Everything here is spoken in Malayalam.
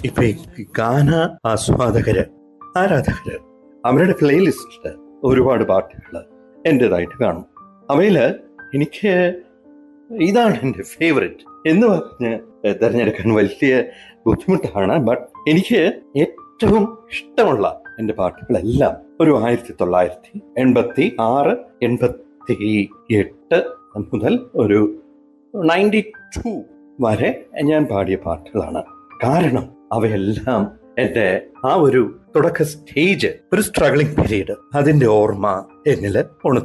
ഇപ്പൊ ഈ ഗാന ആസ്വാദകര് ആരാധകര് അവരുടെ പ്ലേലിസ്റ്റ് ഒരുപാട് പാട്ടുകൾ എൻ്റെതായിട്ട് കാണും അവയില് എനിക്ക് ഇതാണ് എൻ്റെ ഫേവററ്റ് എന്ന് പറഞ്ഞ് തിരഞ്ഞെടുക്കാൻ വലിയ ബുദ്ധിമുട്ടാണ് ബട്ട് എനിക്ക് ഏറ്റവും ഇഷ്ടമുള്ള എൻ്റെ പാട്ടുകളെല്ലാം ഒരു ആയിരത്തി തൊള്ളായിരത്തി എൺപത്തി ആറ് എൺപത്തി എട്ട് മുതൽ ഒരു നയൻറ്റി ടു വരെ ഞാൻ പാടിയ പാട്ടുകളാണ് കാരണം അവയെല്ലാം എൻ്റെ ആ ഒരു തുടക്ക സ്റ്റേജ് ഒരു സ്ട്രഗ്ലിംഗ് പീരീഡ് അതിന്റെ ഓർമ്മ എന്നിൽ ഉണർത്തുന്നു